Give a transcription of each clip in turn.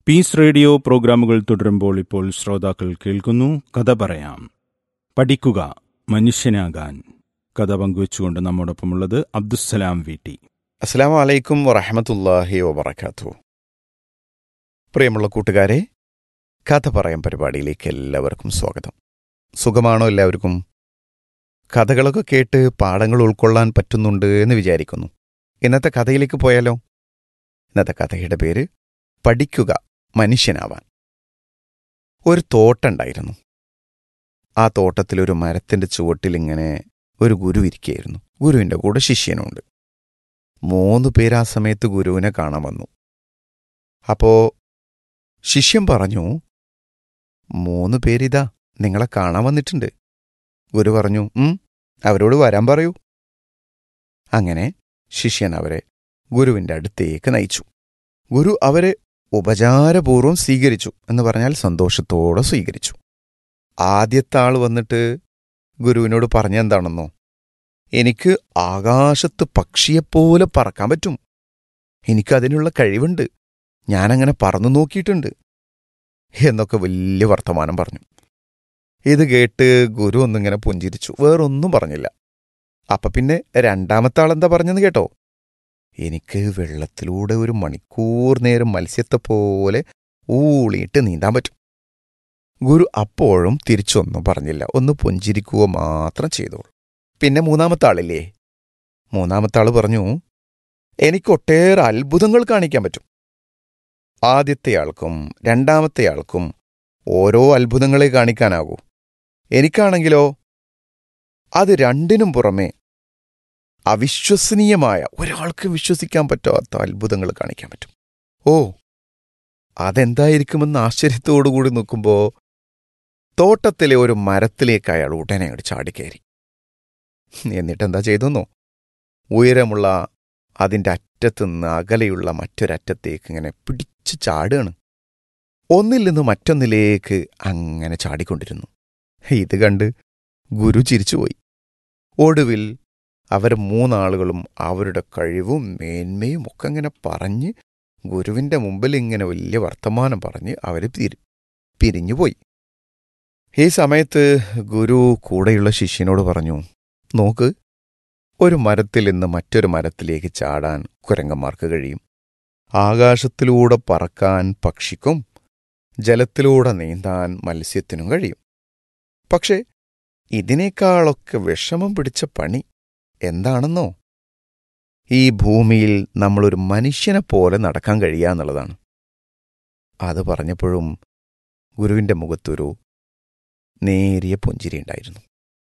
piece radio പ്രോഗ്രാമുകൾ തുടരുമ്പോൾ ഇപ്പോൾ ശ്രോതാക്കൾ കേൾക്കുന്നു കഥ പറയാം പഠിക്കുക മനുഷ്യനാകാൻ കഥ പങ്കുവെച്ചുകൊണ്ട് നമ്മോടൊപ്പമുള്ളത് അബ്ദുസ്സലാം വീട്ടി അസ്സാം വലൈക്കും വറഹമത്തല്ലാഹി വബർക്കാത്തു പ്രിയമുള്ള കൂട്ടുകാരെ കഥ പറയാൻ പരിപാടിയിലേക്ക് എല്ലാവർക്കും സ്വാഗതം സുഖമാണോ എല്ലാവർക്കും കഥകളൊക്കെ കേട്ട് പാഠങ്ങൾ ഉൾക്കൊള്ളാൻ പറ്റുന്നുണ്ട് എന്ന് വിചാരിക്കുന്നു ഇന്നത്തെ കഥയിലേക്ക് പോയാലോ ഇന്നത്തെ കഥയുടെ പേര് പഠിക്കുക മനുഷ്യനാവാൻ ഒരു തോട്ടുണ്ടായിരുന്നു ആ തോട്ടത്തിൽ ഒരു മരത്തിന്റെ ചുവട്ടിൽ ഇങ്ങനെ ഒരു ഗുരു ഇരിക്കുകയായിരുന്നു ഗുരുവിന്റെ കൂടെ ശിഷ്യനുമുണ്ട് മൂന്ന് പേര് ആ സമയത്ത് ഗുരുവിനെ കാണാൻ വന്നു അപ്പോ ശിഷ്യൻ പറഞ്ഞു മൂന്ന് പേരിതാ നിങ്ങളെ കാണാൻ വന്നിട്ടുണ്ട് ഗുരു പറഞ്ഞു ഉം അവരോട് വരാൻ പറയൂ അങ്ങനെ ശിഷ്യൻ അവരെ ഗുരുവിന്റെ അടുത്തേക്ക് നയിച്ചു ഗുരു അവരെ ഉപചാരപൂർവ്വം സ്വീകരിച്ചു എന്ന് പറഞ്ഞാൽ സന്തോഷത്തോടെ സ്വീകരിച്ചു ആദ്യത്തെ ആൾ വന്നിട്ട് ഗുരുവിനോട് പറഞ്ഞെന്താണെന്നോ എനിക്ക് ആകാശത്ത് പക്ഷിയെപ്പോലെ പറക്കാൻ പറ്റും എനിക്കതിനുള്ള കഴിവുണ്ട് ഞാനങ്ങനെ പറന്നു നോക്കിയിട്ടുണ്ട് എന്നൊക്കെ വലിയ വർത്തമാനം പറഞ്ഞു ഇത് കേട്ട് ഗുരു ഒന്നിങ്ങനെ പുഞ്ചിരിച്ചു വേറൊന്നും പറഞ്ഞില്ല അപ്പൊ പിന്നെ രണ്ടാമത്തെ ആളെന്താ പറഞ്ഞെന്ന് കേട്ടോ എനിക്ക് വെള്ളത്തിലൂടെ ഒരു മണിക്കൂർ നേരം മത്സ്യത്തെ പോലെ ഊളിയിട്ട് നീന്താൻ പറ്റും ഗുരു അപ്പോഴും തിരിച്ചൊന്നും പറഞ്ഞില്ല ഒന്ന് പുഞ്ചിരിക്കുക മാത്രം ചെയ്തോളൂ പിന്നെ മൂന്നാമത്തെ ആളില്ലേ മൂന്നാമത്തെ ആള് പറഞ്ഞു എനിക്ക് ഒട്ടേറെ അത്ഭുതങ്ങൾ കാണിക്കാൻ പറ്റും ആദ്യത്തെ ആൾക്കും രണ്ടാമത്തെ ആൾക്കും ഓരോ അത്ഭുതങ്ങളെ കാണിക്കാനാകൂ എനിക്കാണെങ്കിലോ അത് രണ്ടിനും പുറമെ അവിശ്വസനീയമായ ഒരാൾക്ക് വിശ്വസിക്കാൻ പറ്റാത്ത അത്ഭുതങ്ങൾ കാണിക്കാൻ പറ്റും ഓ അതെന്തായിരിക്കുമെന്ന് ആശ്ചര്യത്തോടുകൂടി നോക്കുമ്പോൾ തോട്ടത്തിലെ ഒരു മരത്തിലേക്ക് അയാൾ ഉടനെ അങ്ങോട്ട് ചാടിക്കയറി എന്നിട്ടെന്താ ചെയ്തെന്നോ ഉയരമുള്ള അതിൻ്റെ അറ്റത്തുനിന്ന് അകലെയുള്ള മറ്റൊരറ്റത്തേക്ക് ഇങ്ങനെ പിടിച്ച് ചാടുകയാണ് ഒന്നിൽ നിന്ന് മറ്റൊന്നിലേക്ക് അങ്ങനെ ചാടിക്കൊണ്ടിരുന്നു ഇത് കണ്ട് ഗുരു ചിരിച്ചുപോയി ഒടുവിൽ അവർ മൂന്നാളുകളും അവരുടെ കഴിവും മേന്മയും ഒക്കെ ഇങ്ങനെ പറഞ്ഞ് ഗുരുവിൻ്റെ മുമ്പിൽ ഇങ്ങനെ വലിയ വർത്തമാനം പറഞ്ഞ് അവർ പിരി പിരിഞ്ഞുപോയി ഈ സമയത്ത് ഗുരു കൂടെയുള്ള ശിഷ്യനോട് പറഞ്ഞു നോക്ക് ഒരു മരത്തിൽ നിന്ന് മറ്റൊരു മരത്തിലേക്ക് ചാടാൻ കുരങ്ങന്മാർക്ക് കഴിയും ആകാശത്തിലൂടെ പറക്കാൻ പക്ഷിക്കും ജലത്തിലൂടെ നീന്താൻ മത്സ്യത്തിനും കഴിയും പക്ഷേ ഇതിനേക്കാളൊക്കെ വിഷമം പിടിച്ച പണി എന്താണെന്നോ ഈ ഭൂമിയിൽ നമ്മളൊരു മനുഷ്യനെ പോലെ നടക്കാൻ കഴിയുക എന്നുള്ളതാണ് അത് പറഞ്ഞപ്പോഴും ഗുരുവിൻ്റെ മുഖത്തൊരു നേരിയ പുഞ്ചിരി ഉണ്ടായിരുന്നു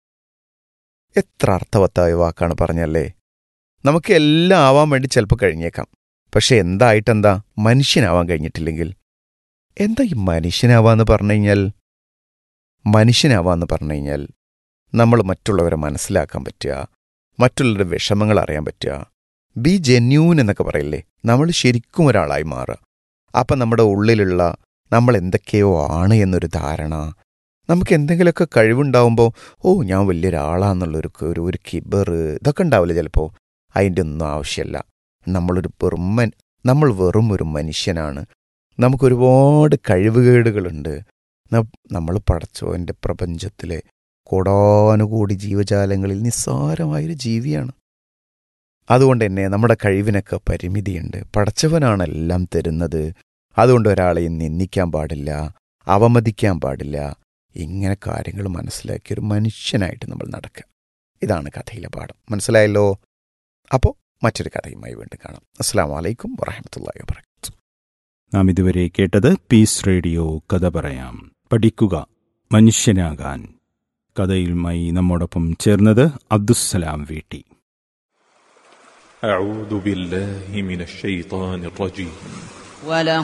എത്ര അർത്ഥവത്തായ വാക്കാണ് പറഞ്ഞല്ലേ നമുക്ക് എല്ലാം ആവാൻ വേണ്ടി ചിലപ്പോൾ കഴിഞ്ഞേക്കാം പക്ഷെ എന്തായിട്ടെന്താ മനുഷ്യനാവാൻ കഴിഞ്ഞിട്ടില്ലെങ്കിൽ എന്താ ഈ മനുഷ്യനാവാന്ന് പറഞ്ഞു കഴിഞ്ഞാൽ മനുഷ്യനാവാന്ന് പറഞ്ഞു കഴിഞ്ഞാൽ നമ്മൾ മറ്റുള്ളവരെ മനസ്സിലാക്കാൻ പറ്റുക മറ്റുള്ളവരുടെ വിഷമങ്ങൾ അറിയാൻ പറ്റുക ബി ജെന്യൂൻ എന്നൊക്കെ പറയില്ലേ നമ്മൾ ശരിക്കും ഒരാളായി മാറുക അപ്പം നമ്മുടെ ഉള്ളിലുള്ള നമ്മൾ എന്തൊക്കെയോ ആണ് എന്നൊരു ധാരണ നമുക്ക് എന്തെങ്കിലുമൊക്കെ കഴിവുണ്ടാവുമ്പോൾ ഓ ഞാൻ വലിയൊരാളാന്നുള്ളൊരു ഒരു ഒരു കിബർ ഇതൊക്കെ ഉണ്ടാവില്ല ചിലപ്പോൾ അതിൻ്റെ ഒന്നും ആവശ്യമല്ല നമ്മളൊരു വെറും മൻ- നമ്മൾ വെറും ഒരു മനുഷ്യനാണ് നമുക്കൊരുപാട് കഴിവുകേടുകളുണ്ട് ന- നമ്മൾ പടച്ചോൻ്റെ പ്രപഞ്ചത്തിലെ കോടാനുകൂടി ജീവജാലങ്ങളിൽ നിസ്സാരമായൊരു ജീവിയാണ് അതുകൊണ്ട് തന്നെ നമ്മുടെ കഴിവിനൊക്കെ പരിമിതിയുണ്ട് പടച്ചവനാണ് എല്ലാം തരുന്നത് അതുകൊണ്ട് ഒരാളെയും നിന്ദിക്കാൻ പാടില്ല അവമതിക്കാൻ പാടില്ല ഇങ്ങനെ കാര്യങ്ങൾ മനസ്സിലാക്കിയ ഒരു മനുഷ്യനായിട്ട് നമ്മൾ നടക്കുക ഇതാണ് കഥയിലെ പാഠം മനസ്സിലായല്ലോ അപ്പോൾ മറ്റൊരു കഥയുമായി വീണ്ടും കാണാം അസ്സാം വലൈക്കും വറഹമത്തല്ലാ വാബർക്കാത്തു നാം ഇതുവരെ കേട്ടത് പീസ് റേഡിയോ കഥ പറയാം പഠിക്കുക മനുഷ്യനാകാൻ കഥയുമായി നമ്മോടൊപ്പം ചേർന്നത് അബ്ദുസ്സലാം വീട്ടി أعوذ بالله من الشيطان الرجيم ولقد